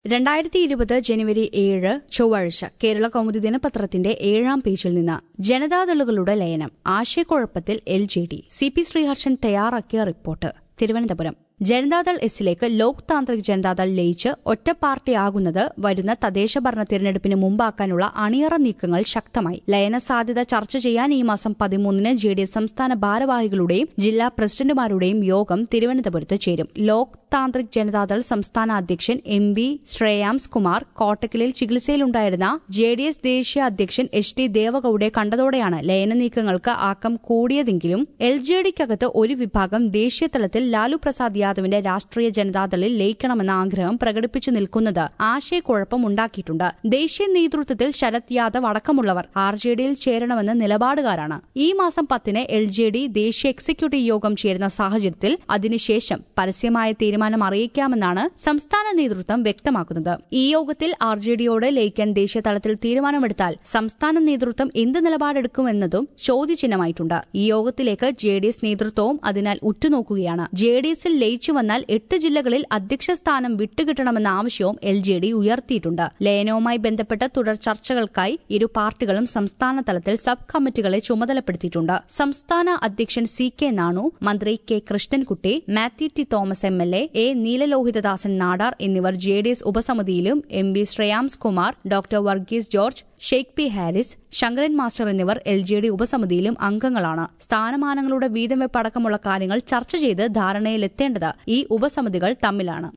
രണ്ടായിരത്തി ഇരുപത് ജനുവരി ഏഴ് ചൊവ്വാഴ്ച കേരള കൗമുദി ദിനപത്രത്തിന്റെ ഏഴാം പേജിൽ നിന്ന് ജനതാദളുകളുടെ ലയനം ആശയക്കുഴപ്പത്തിൽ L J D C P Sreeharshan തയ്യാറാക്കിയ റിപ്പോർട്ട് തിരുവനന്തപുരം ജനതാദൾ എസിലേക്ക് ലോക് താന്ത്രിക് ജനതാദൾ ലയിച്ച് ഒറ്റ പാർട്ടിയാകുന്നത് വരുന്ന തദ്ദേശ ഭരണ തിരഞ്ഞെടുപ്പിന് മുമ്പാക്കാനുള്ള അണിയറ നീക്കങ്ങൾ ശക്തമായി ലയന സാധ്യത ചർച്ച ചെയ്യാൻ ഈ മാസം പതിമൂന്നിന് ജെ ഡി എസ് സംസ്ഥാന ഭാരവാഹികളുടെയും ജില്ലാ പ്രസിഡന്റുമാരുടെയും യോഗം തിരുവനന്തപുരത്ത് ചേരും ലോക് താന്ത്രിക് ജനതാദൾ സംസ്ഥാന അധ്യക്ഷൻ എം വി ശ്രേയാംസ് കുമാർ കോട്ടക്കലിൽ ചികിത്സയിലുണ്ടായിരുന്ന ജെ ഡി എസ് ദേശീയ അധ്യക്ഷൻ എച്ച് ഡി ദേവഗൌഡയെ കണ്ടതോടെയാണ് ലയന നീക്കങ്ങൾക്ക് ആക്കം കൂടിയതെങ്കിലും എൽ ജെ ഡിക്കകത്ത് ഒരു വിഭാഗം ദേശീയ തലത്തിൽ ലാലു പ്രസാദ് യാദവിന്റെ രാഷ്ട്രീയ ജനതാദളിൽ ലയിക്കണമെന്ന ആഗ്രഹം പ്രകടിപ്പിച്ചു നിൽക്കുന്നത് ആശയക്കുഴപ്പം ഉണ്ടാക്കിയിട്ടുണ്ട് ദേശീയ നേതൃത്വത്തിൽ ശരത് യാദവ് അടക്കമുള്ളവർ ആർ ജെ ഡിയിൽ ചേരണമെന്ന നിലപാടുകാരാണ് ഈ മാസം പത്തിന് എൽ ജെ ഡി ദേശീയ എക്സിക്യൂട്ടീവ് യോഗം ചേരുന്ന സാഹചര്യത്തിൽ അതിനുശേഷം പരസ്യമായ തീരുമാനം അറിയിക്കാമെന്നാണ് സംസ്ഥാന നേതൃത്വം വ്യക്തമാക്കുന്നത് ഈ യോഗത്തിൽ ആർ ജെ ഡിയോട് ലയിക്കാൻ ദേശീയ തലത്തിൽ തീരുമാനമെടുത്താൽ സംസ്ഥാന നേതൃത്വം എന്ത് നിലപാടെടുക്കുമെന്നതും ചോദ്യചിഹ്നമായിട്ടുണ്ട് ഈ യോഗത്തിലേക്ക് ജെ ഡി എസ് നേതൃത്വവും അതിനാൽ ഉറ്റുനോക്കുകയാണ് ജെ ഡി എസിൽ ലയിച്ചു വന്നാൽ എട്ട് ജില്ലകളിൽ അധ്യക്ഷ സ്ഥാനം വിട്ടുകിട്ടണമെന്ന ആവശ്യവും എൽ ജെ ഡി ഉയർത്തിയിട്ടുണ്ട് ലയനവുമായി ബന്ധപ്പെട്ട തുടർ ചർച്ചകൾക്കായി ഇരു പാർട്ടികളും സംസ്ഥാന തലത്തിൽ സബ് കമ്മിറ്റികളെ ചുമതലപ്പെടുത്തിയിട്ടുണ്ട് സംസ്ഥാന അധ്യക്ഷൻ സി കെ നാണു മന്ത്രി K Krishnankutty Mathew T Thomas M L A A Neelalohithadasan Nadar എന്നിവർ ജെ ഡി എസ് ഉപസമിതിയിലും M V Shreyams Kumar doctor Varghese George Sheikh P Haris Sankaran master എന്നിവർ എൽ ജെ ഡി ഉപസമിതിയിലും അംഗങ്ങളാണ് സ്ഥാനമാനങ്ങളുടെ വീതം വെപ്പടക്കമുള്ള കാര്യങ്ങൾ ചർച്ച ചെയ്ത് ധാരണയിലെത്തേണ്ടത് ഈ ഉപസമിതികൾ തമ്മിലാണ്